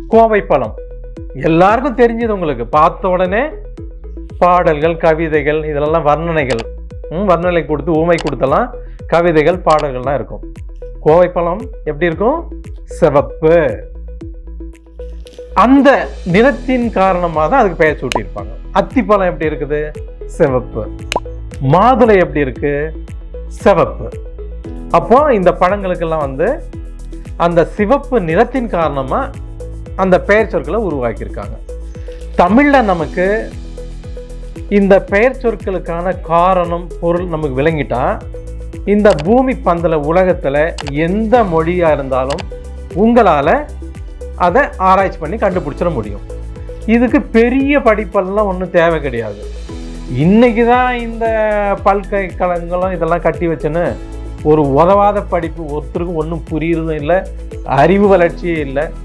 கோவை பழம் எல்லாருக்கும் தெரிஞ்சது உங்களுக்கு பார்த்த உடனே பாடல்கள் கவிதைகள் இதெல்லாம் வர்ணனைகள் ம், வர்ணனை கொடுத்து ஊமை கொடுத்தெல்லாம் கவிதைகள் பாடல்கள்லாம் இருக்கும் கோவை பழம் எப்படி இருக்கும் சிவப்பு அந்த நிறத்தின் காரணமாக தான் அதுக்கு பெயர் சூட்டியிருப்பாங்க அத்திப்பழம் எப்படி இருக்குது சிவப்பு மாதுளை எப்படி இருக்கு சிவப்பு அப்போ இந்த பழங்களுக்கெல்லாம் வந்து அந்த சிவப்பு நிறத்தின் காரணமா அந்த பெயர் சொற்களை உருவாக்கியிருக்காங்க தமிழ்ல நமக்கு இந்த பெயர் சொற்களுக்கான காரணம் பொருள் நமக்கு விளங்கிட்டா இந்த பூமி பந்தல உலகத்துல எந்த மொழியா இருந்தாலும் உங்களால அதை ஆராய்ச்சி பண்ணி கண்டுபிடிச்சிட முடியும் இதுக்கு பெரிய படிப்பெல்லாம் ஒன்றும் தேவை கிடையாது இன்னைக்கு தான் இந்த பல்கலைக்கழகங்களும் இதெல்லாம் கட்டி வச்சுன்னு ஒரு உதவாத படிப்பு ஒருத்தருக்கும் ஒன்றும் புரியுறதும் இல்லை அறிவு வளர்ச்சியே இல்லை